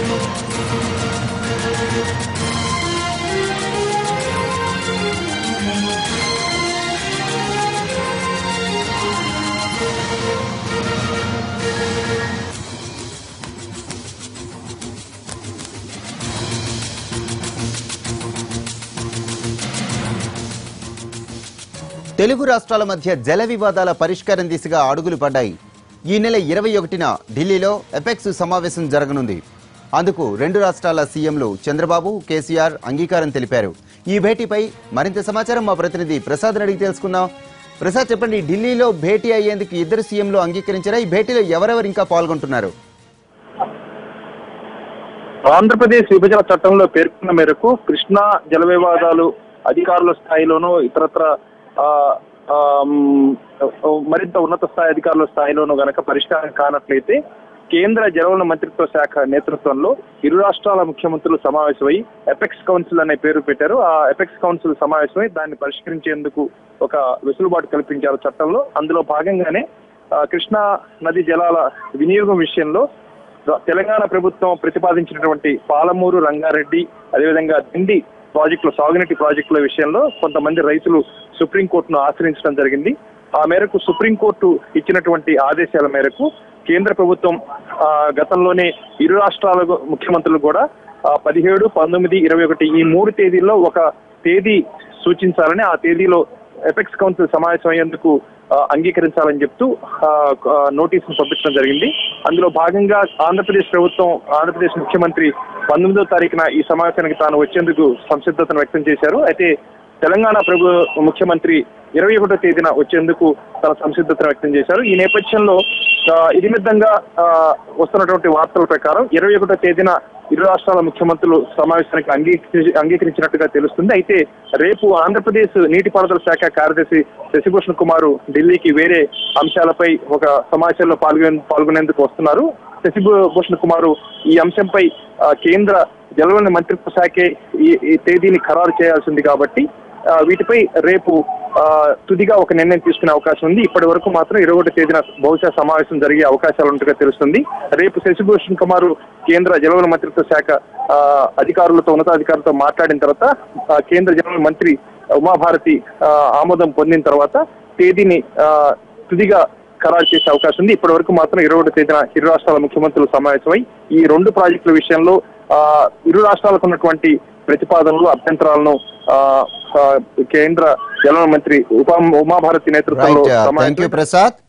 తెలుగు రాష్ట్రాల మధ్య జల వివాదాల పరిష్కారం దిశగా అడుగులు పడ్డాయి ఈ నెల ఇరవై ఒకటిన ఢిల్లీలో ఎపెక్స్ సమావేశం జరగనుంది అందుకు రెండు రాష్ట్రాల సీఎంలు చంద్రబాబు కేసీఆర్ అంగీకారం తెలిపారు ఈ భేటీపై మరింత సమాచారం మా ప్రతినిధి ప్రసాద్ అడిగి తెలుసుకుందాం ప్రసాద్ చెప్పండి ఢిల్లీలో భేటీ అయ్యేందుకు ఇద్దరు సీఎంలు అంగీకరించారా ఈ భేటీలో ఎవరెవరు ఇంకా పాల్గొంటున్నారు ఆంధ్రప్రదేశ్ విభజన చట్టంలో పేర్కొన్న మేరకు కృష్ణా జల వివాదాలు అధికారుల స్థాయిలోనూ ఇతరత్ర ఆ, ఆమ్, మరింత ఉన్నత స్థాయి అధికారుల స్థాయిలోనూ గనక పరిష్కారం కానట్లయితే కేంద్ర జలవనరుల మంత్రిత్వ శాఖ నేతృత్వంలో ఇరు రాష్ట్రాల ముఖ్యమంత్రులు సమావేశమై ఎపెక్స్ కౌన్సిల్ అనే పేరు పెట్టారు ఆ ఎపెక్స్ కౌన్సిల్ సమావేశమై దాన్ని పరిష్కరించేందుకు ఒక వెసులుబాటు కల్పించారు చట్టంలో అందులో భాగంగానే ఆ, కృష్ణా నది జలాల వినియోగం విషయంలో తెలంగాణ ప్రభుత్వం ప్రతిపాదించినటువంటి పాలమూరు రంగారెడ్డి అదేవిధంగా దిండి ప్రాజెక్టుల సాగునీటి ప్రాజెక్టుల విషయంలో కొంతమంది రైతులు సుప్రీంకోర్టును ఆశ్రయించడం జరిగింది ఆ మేరకు సుప్రీంకోర్టు ఇచ్చినటువంటి ఆదేశాల మేరకు కేంద్ర ప్రభుత్వం ఆ, గతంలోనే ఇరు రాష్ట్రాల ముఖ్యమంత్రులు కూడా ఆ, పదిహేడు పంతొమ్మిది ఇరవై ఒకటి ఈ మూడు తేదీల్లో ఒక తేదీ సూచించాలని ఆ తేదీలో ఎపెక్స్ కౌన్సిల్ సమావేశం అయ్యేందుకు ఆ, అంగీకరించాలని చెప్తూ ఆ, ఆ, నోటీసును పంపించడం జరిగింది అందులో భాగంగా ఆంధ్రప్రదేశ్ ప్రభుత్వం ఆంధ్రప్రదేశ్ ముఖ్యమంత్రి పంతొమ్మిదో తారీఖున ఈ సమావేశానికి తాను వచ్చేందుకు సంసిద్ధతను వ్యక్తం చేశారు అయితే తెలంగాణ ప్రభు ముఖ్యమంత్రి ఇరవై ఒకటో తేదీన వచ్చేందుకు తన సంసిద్ధతను వ్యక్తం చేశారు ఈ నేపథ్యంలో ఆ, ఇది మిద్దంగా ఆ, వస్తున్నటువంటి వార్తల ప్రకారం ఇరవై ఒకటో తేదీన ఇరు రాష్ట్రాల ముఖ్యమంత్రులు సమావేశానికి అంగీకరి అంగీకరించినట్టుగా తెలుస్తుంది అయితే రేపు ఆంధ్రప్రదేశ్ నీటిపారుదల శాఖ కార్యదర్శి శశిభూషణ్ కుమార్ ఢిల్లీకి వేరే అంశాలపై ఒక సమావేశంలో పాల్గొనే పాల్గొనేందుకు వస్తున్నారు శశిభూషణ్ కుమార్ ఈ అంశంపై ఆ, కేంద్ర జలవనరుల మంత్రిత్వ శాఖే ఈ ఈ తేదీని ఖరారు చేయాల్సింది కాబట్టి ఆ, వీటిపై రేపు ఆ, తుదిగా ఒక నిర్ణయం తీసుకునే అవకాశం ఉంది ఇప్పటి వరకు మాత్రం ఇరవై ఒకటి తేదీన బహుశా సమావేశం జరిగే అవకాశాలు ఉన్నట్టుగా తెలుస్తుంది రేపు శశిభూషణ్ కుమార్ కేంద్ర జలవనరుల మంత్రిత్వ శాఖ ఆ, అధికారులతో ఉన్నతాధికారులతో మాట్లాడిన తర్వాత ఆ, కేంద్ర జలవనరుల మంత్రి ఉమాభారతి ఆ, ఆమోదం పొందిన తర్వాత తేదీని ఆ, తుదిగా ఖరారు చేసే అవకాశం ఉంది ఇప్పటి వరకు మాత్రం ఇరవై ఒకటి తేదీన ఇరు రాష్ట్రాల ముఖ్యమంత్రులు సమావేశమై ఈ రెండు ప్రాజెక్టుల విషయంలో ఆ, ఇరు రాష్ట్రాలకు ఉన్నటువంటి ప్రతిపాదనలు అభ్యంతరాలను ఆ, ఆ, కేంద్ర జలవనరుల మంత్రి ఉపా ఉమాభారతి నేతృత్వంలో రైట్ థ్యాంక్ యూ సమావేశం ప్రసాద్